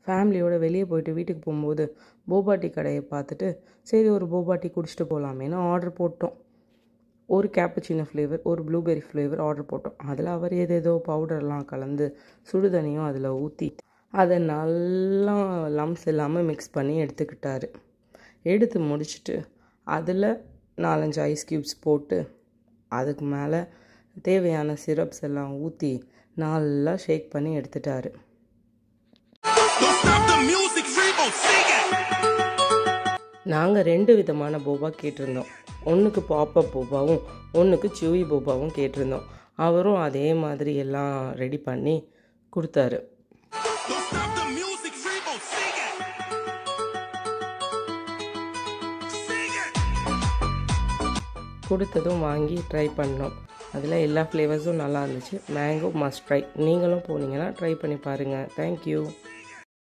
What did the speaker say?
ஃபேமிலியோட வெளியே போயிட்டு வீட்டுக்கு போகும்போது போபாட்டி கடையை பார்த்துட்டு சரி ஒரு போபாட்டி குடிச்சிட்டு போகலாமேன்னு ஆர்டர் போட்டோம் ஒரு கேப்புச்சினோ ஃப்ளேவர் ஒரு ப்ளூபெர்ரி ஃப்ளேவர் ஆர்டர் போட்டோம் அதில் அவர் ஏதேதோ பவுடர்லாம் கலந்து சுடுதண்ணியும் அதில் ஊற்றி அதை நல்லா லம்ஸ் இல்லாமல் மிக்ஸ் பண்ணி எடுத்துக்கிட்டாரு எடுத்து முடிச்சுட்டு அதில் நாலஞ்சு ஐஸ் க்யூப்ஸ் போட்டு அதுக்கு மேலே தேவையான சிரப்ஸ் எல்லாம் ஊற்றி நல்லா ஷேக் பண்ணி எடுத்துட்டாரு Don't stop the music, Rebo, sing it! நாங்கள் ரெண்டு விதமான போபா கேட்டிருந்தோம் ஒன்றுக்கு பாப்பப் போபாவும் ஒன்றுக்கு சிவி போபாவும் கேட்டிருந்தோம் அவரும் அதே மாதிரி எல்லாம் ரெடி பண்ணி கொடுத்தாரு Don't stop the music, Rebo, sing it! Sing it! கொடுத்ததும் வாங்கி ட்ரை பண்ணோம் அதில் எல்லா ஃப்ளேவர்ஸும் நல்லா இருந்துச்சு மேங்கோ மஸ்ட் ட்ரை நீங்களும் போனீங்கன்னா ட்ரை பண்ணி பாருங்கள் தேங்க்யூ